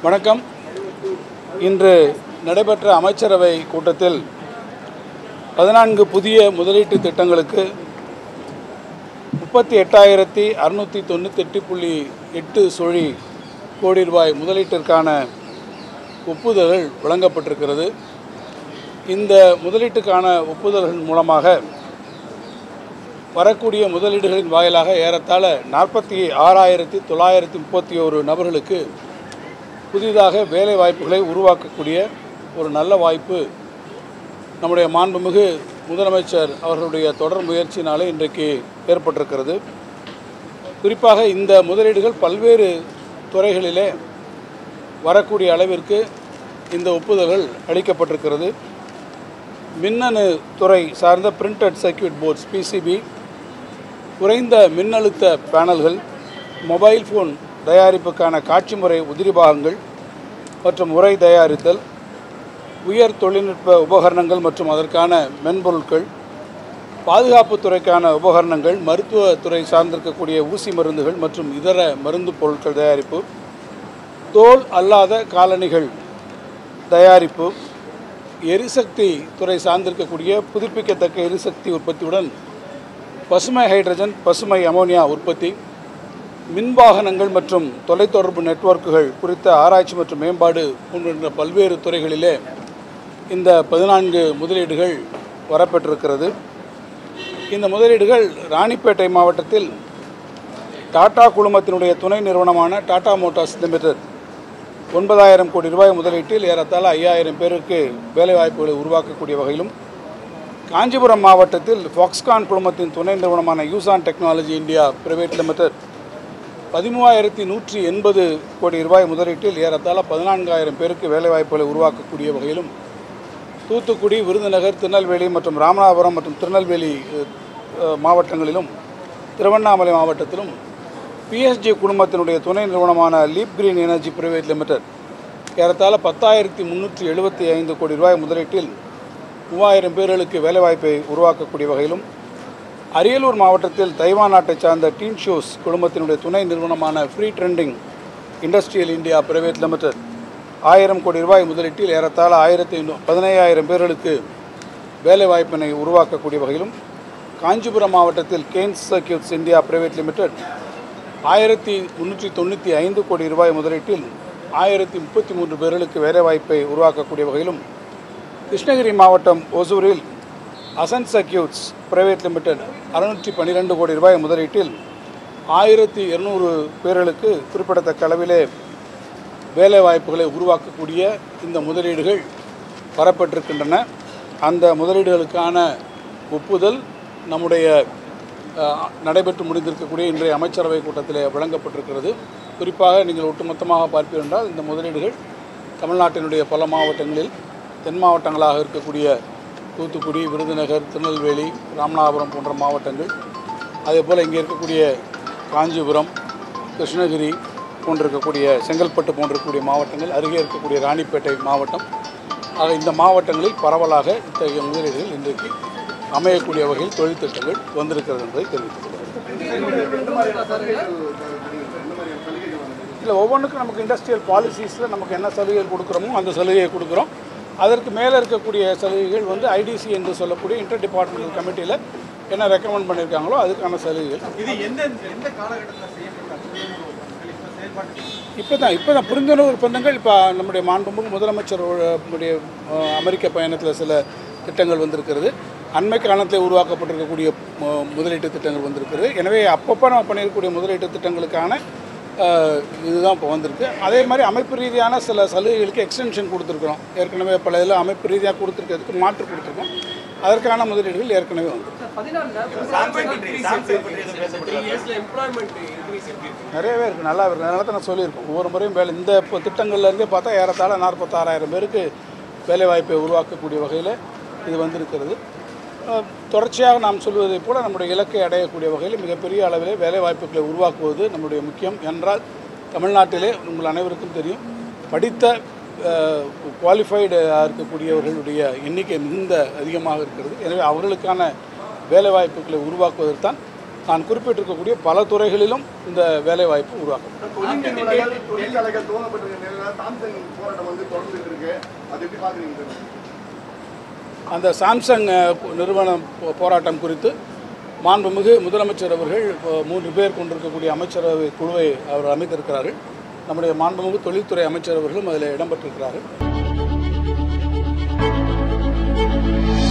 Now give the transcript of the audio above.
வணக்கம் இன்று நடைபெற்ற அமைச்சரவை கூட்டத்தில் பதினான்கு புதிய முதலீட்டு திட்டங்களுக்கு முப்பத்தி எட்டாயிரத்தி அறுநூற்றி தொண்ணூத்தெட்டு புள்ளி எட்டு சுழி கோடி ரூபாய் முதலீட்டிற்கான ஒப்புதல்கள் வழங்கப்பட்டிருக்கிறது இந்த முதலீட்டுக்கான ஒப்புதல்கள் மூலமாக வரக்கூடிய முதலீடுகளின் வாயிலாக ஏறத்தாழ நாற்பத்தி ஆறாயிரத்தி தொள்ளாயிரத்தி முப்பத்தி ஒரு நபர்களுக்கு புதிதாக வேலை வாய்ப்புகளை உருவாக்கக்கூடிய ஒரு நல்ல வாய்ப்பு நம்முடைய மாண்புமிகு முதலமைச்சர் அவர்களுடைய தொடர் முயற்சியினாலே இன்றைக்கு ஏற்பட்டிருக்கிறது குறிப்பாக இந்த முதலீடுகள் பல்வேறு துறைகளிலே வரக்கூடிய அளவிற்கு இந்த ஒப்புதல்கள் அளிக்கப்பட்டிருக்கிறது மின்னணு துறை சார்ந்த பிரிண்டட் சர்க்யூட் போர்ட்ஸ் பிசிபி குறைந்த மின்னழுத்த பேனல்கள் மொபைல் ஃபோன் தயாரிப்புக்கான காட்சி முறை உதிரி பாகங்கள் மற்றும் உரை தயாரித்தல் உயர் தொழில்நுட்ப உபகரணங்கள் மற்றும் அதற்கான மென்பொருட்கள் பாதுகாப்பு துறைக்கான உபகரணங்கள் மருத்துவத்துறை சார்ந்திருக்கக்கூடிய ஊசி மருந்துகள் மற்றும் இதர மருந்து பொருட்கள் தயாரிப்பு தோல் அல்லாத காலணிகள் தயாரிப்பு எரிசக்தி துறை சார்ந்திருக்கக்கூடிய புதுப்பிக்கத்தக்க எரிசக்தி உற்பத்தியுடன் பசுமை ஹைட்ரஜன் பசுமை அமோனியா உற்பத்தி மின்வாகனங்கள் மற்றும் தொலைத்தொடர்பு நெட்வொர்க்குகள் குறித்த ஆராய்ச்சி மற்றும் மேம்பாடு போன்ற பல்வேறு துறைகளிலே இந்த பதினான்கு முதலீடுகள் வரப்பெற்றிருக்கிறது இந்த முதலீடுகள் ராணிப்பேட்டை மாவட்டத்தில் டாடா குழுமத்தினுடைய துணை நிறுவனமான டாடா மோட்டார்ஸ் லிமிடெட் ஒன்பதாயிரம் கோடி ரூபாய் முதலீட்டில் ஏறத்தாழ ஐயாயிரம் பேருக்கு வேலைவாய்ப்புகளை உருவாக்கக்கூடிய வகையிலும் காஞ்சிபுரம் மாவட்டத்தில் ஃபாக்ஸ்கான் குழுமத்தின் துணை நிறுவனமான Yuzhan technology India private limited பதிமூவாயிரத்தி நூற்றி எண்பது கோடி ரூபாய் முதலீட்டில் ஏறத்தாழ பதினான்காயிரம் பேருக்கு வேலைவாய்ப்புகளை உருவாக்கக்கூடிய வகையிலும் தூத்துக்குடி விருதுநகர் திருநெல்வேலி மற்றும் ராமநாதபுரம் மற்றும் திருநெல்வேலி அஹ், மாவட்டங்களிலும் திருவண்ணாமலை மாவட்டத்திலும் பிஎஸ்ஜி குழுமத்தினுடைய துணை நிறுவனமான Leap Green Energy private limited ஏறத்தாழ பத்தாயிரத்தி முந்நூற்றி எழுபத்தி ஐந்து கோடி ரூபாய் முதலீட்டில் மூவாயிரம் பேர்களுக்கு வேலைவாய்ப்பை உருவாக்கக்கூடிய வகையிலும் அரியலூர் மாவட்டத்தில் தைவான் நாட்டைச் சார்ந்த டீன் ஷோஸ் குழுமத்தினுடைய துணை நிறுவனமான free trending industrial India private limited ஆயிரம் கோடி ரூபாய் முதலீட்டில் ஏறத்தாழ ஆயிரத்தி பதினையாயிரம் பேர்களுக்கு வேலைவாய்ப்பினை உருவாக்கக்கூடிய வகையிலும் காஞ்சிபுரம் மாவட்டத்தில் Kaynes circuits India private limited ஆயிரத்தி முந்நூற்றி தொண்ணூற்றி ஐந்து கோடி ரூபாய் முதலீட்டில் ஆயிரத்தி முப்பத்தி மூன்று பேர்களுக்கு வேலைவாய்ப்பை உருவாக்கக்கூடிய வகையிலும் கிருஷ்ணகிரி மாவட்டம் ஒசூரில் அசன் சர்க்கியூட்ஸ் பிரைவேட் லிமிடெட் அறுநூற்றி பன்னிரெண்டு கோடி ரூபாய் முதலீட்டில் ஆயிரத்தி இருநூறு பேர்களுக்கு குறிப்பிடத்தக்க அளவிலே வேலைவாய்ப்புகளை உருவாக்கக்கூடிய இந்த முதலீடுகள் வரப்பட்டிருக்கின்றன அந்த முதலீடுகளுக்கான ஒப்புதல் நம்முடைய அஹ், நடைபெற்று முடிந்திருக்கக்கூடிய இன்றைய அமைச்சரவை கூட்டத்தில் வழங்கப்பட்டிருக்கிறது குறிப்பாக நீங்கள் ஒட்டுமொத்தமாக பார்ப்பீர்கள் என்றால் இந்த முதலீடுகள் தமிழ்நாட்டினுடைய பல மாவட்டங்களில் தென் மாவட்டங்களாக இருக்கக்கூடிய தூத்துக்குடி விருதுநகர் திருநெல்வேலி ராமநாதபுரம் போன்ற மாவட்டங்கள் அதே போல் இங்கே இருக்கக்கூடிய காஞ்சிபுரம் கிருஷ்ணகிரி போன்றிருக்கக்கூடிய செங்கல்பட்டு போன்றிருக்கக்கூடிய மாவட்டங்கள் அருகே இருக்கக்கூடிய ராணிப்பேட்டை மாவட்டம் ஆக இந்த மாவட்டங்களில் பரவலாக இத்தகைய முதலீடுகள் இன்றைக்கு அமையக்கூடிய வகையில் தொழில் திட்டங்கள் வந்திருக்கிறது என்பதை தெரிவித்துக் இல்லை ஒவ்வொன்றுக்கும் நமக்கு இண்டஸ்ட்ரியல் பாலிசிஸில் நமக்கு என்ன சலுகைகள் கொடுக்குறோமோ அந்த சலுகையை கொடுக்குறோம் அதற்கு மேலே இருக்கக்கூடிய சலுகைகள் வந்து ஐடிசி என்று சொல்லக்கூடிய இன்டர் டிபார்ட்மெண்டல் கமிட்டியில் என்ன ரெக்கமெண்ட் பண்ணியிருக்காங்களோ அதுக்கான சலுகைகள் இது எந்த எந்த காலகட்டத்தில் செய்யப்பட்ட செயல்பாட்டு இப்போ தான் இப்போ தான் புரிந்துணர்வு ஒப்பந்தங்கள் இப்போ நம்முடைய மாண்புமிகு முதலமைச்சருடைய அஹ், அமெரிக்க பயணத்தில் சில திட்டங்கள் வந்திருக்கிறது அண்மை காலத்தில் உருவாக்கப்பட்டிருக்கக்கூடிய மு- முதலீட்டு திட்டங்கள் வந்திருக்கிறது எனவே அப்பப்போ நம்ம பண்ணியிருக்கக்கூடிய முதலீட்டு திட்டங்களுக்கான அஹ், இதுதான் இப்போ வந்திருக்கு அதே மாதிரி அமைப்பு ரீதியான சில சலுகைகளுக்கு எக்ஸ்டென்ஷன் கொடுத்துருக்குறோம் ஏற்கனவே பல இதில் அமைப்பு ரீதியாக கொடுத்துருக்கிறதுக்கு மாற்று கொடுத்துருக்கோம் அதற்கான முதலீடுகள் ஏற்கனவே வந்து நிறையவே இருக்குது நல்லா இருக்குது அதனால தான் நான் சொல்லியிருக்கோம் ஒவ்வொரு முறையும் வேலை இந்த இப்போ திட்டங்கள்லேருந்தே பார்த்தா ஏறத்தாழ நாற்பத்தாறாயிரம் பேருக்கு வேலைவாய்ப்பை உருவாக்கக்கூடிய வகையில் இது வந்திருக்கிறது அஹ், தொடர்ச்சியாக நாம் சொல்வதைப் போல நம்முடைய இலக்கை அடையக்கூடிய வகையில் மிகப்பெரிய அளவிலே வேலைவாய்ப்புகளை உருவாக்குவது நம்முடைய முக்கியம் என்றால் தமிழ்நாட்டிலே உங்கள் அனைவருக்கும் தெரியும் படித்த குவாலிஃபைடு இருக்கக்கூடியவர்களுடைய எண்ணிக்கை மிகுந்த அதிகமாக இருக்கிறது எனவே அவர்களுக்கான வேலைவாய்ப்புகளை உருவாக்குவதற்கு தான் நான் குறிப்பிட்டிருக்கக்கூடிய பல துறைகளிலும் இந்த வேலைவாய்ப்பு உருவாக்கும் தொழில் நிறுவனங்கள் தொழிற்சாலைகள் துவங்கப்பட்டிருக்க நிலையில சாம்சங் போராட்டம் வந்து தொடர்ந்துட்டு இருக்கு அது எப்படி பாக்குறீங்க சார் அந்த சாம்சங் அஹ், நிறுவனம் போ- போராட்டம் குறித்து மாண்புமிகு முதலமைச்சர் அவர்கள் இப்போ மூன்று பேர் கொண்டிருக்கக்கூடிய அமைச்சரவை குழுவை அவர் அமைத்திருக்கிறார்கள் நம்முடைய மாண்புமிகு தொழில்துறை அமைச்சர் அவர்களும் அதில் இடம்பெற்றிருக்கிறார்கள்